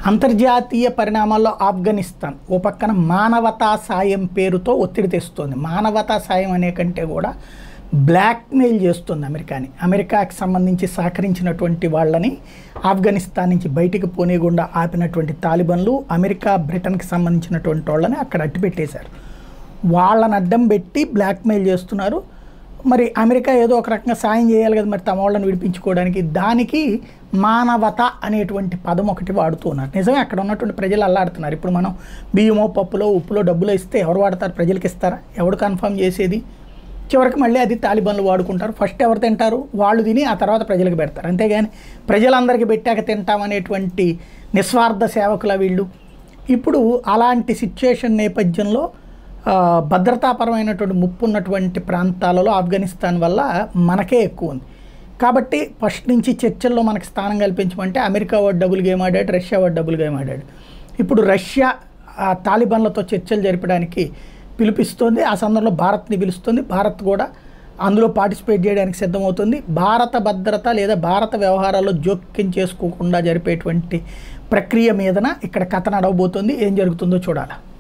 అంతర్జాతీయ పరిణామాల్లో ఆఫ్ఘనిస్తాన్ ఓ పక్కన మానవతా సాయం పేరుతో ఒత్తిడి తెస్తుంది మానవతా సాయం అనే కంటే కూడా బ్లాక్మెయిల్ చేస్తుంది అమెరికాని అమెరికాకి సంబంధించి సహకరించినటువంటి వాళ్ళని ఆఫ్ఘనిస్తాన్ నుంచి బయటికి పోనీయకుండా ఆపినటువంటి తాలిబన్లు అమెరికా బ్రిటన్కి సంబంధించినటువంటి వాళ్ళని అక్కడ అట్టిపెట్టేశారు వాళ్ళని అడ్డం పెట్టి బ్లాక్మెయిల్ చేస్తున్నారు మరి అమెరికా ఏదో ఒక రకంగా సాయం చేయాలి కదా మరి తమ వాళ్ళని విడిపించుకోవడానికి దానికి మానవత అనేటువంటి పదం ఒకటి వాడుతూ ఉన్నారు నిజమే అక్కడ ఉన్నటువంటి ప్రజలు అల్లాడుతున్నారు ఇప్పుడు మనం బియ్యమో పప్పులో ఉప్పులో డబ్బులో ఇస్తే ఎవరు వాడతారు ప్రజలకి ఇస్తారా ఎవడు కన్ఫర్మ్ చేసేది చివరికి మళ్ళీ అది తాలిబాన్లు వాడుకుంటారు ఫస్ట్ ఎవరు తింటారు వాళ్ళు తిని ఆ తర్వాత ప్రజలకు పెడతారు అంతేగాని ప్రజలందరికీ పెట్టాక తింటామనేటువంటి నిస్వార్థ సేవకుల వీళ్ళు ఇప్పుడు అలాంటి సిచ్యుయేషన్ నేపథ్యంలో ఆ, భద్రతాపరమైనటువంటి ముప్పు ఉన్నటువంటి ప్రాంతాలలో ఆఫ్ఘనిస్తాన్ వల్ల మనకే ఎక్కువ ఉంది కాబట్టి ఫస్ట్ నుంచి చర్చల్లో మనకి స్థానం కల్పించమంటే అమెరికా వాడు డబుల్ గేమ్ ఆడాడు రష్యా వాడు డబుల్ గేమ్ ఆడాడు ఇప్పుడు రష్యా ఆ తాలిబాన్లతో చర్చలు జరపడానికి పిలిపిస్తోంది ఆ సందర్భంలో భారత్ని పిలుస్తుంది భారత్ కూడా అందులో పార్టిసిపేట్ చేయడానికి సిద్ధమవుతుంది భారత భద్రత లేదా భారత వ్యవహారాల్లో జోక్యం చేసుకోకుండా జరిపేటువంటి ప్రక్రియ మీదన ఇక్కడ కథ నడవబోతుంది ఏం జరుగుతుందో చూడాలి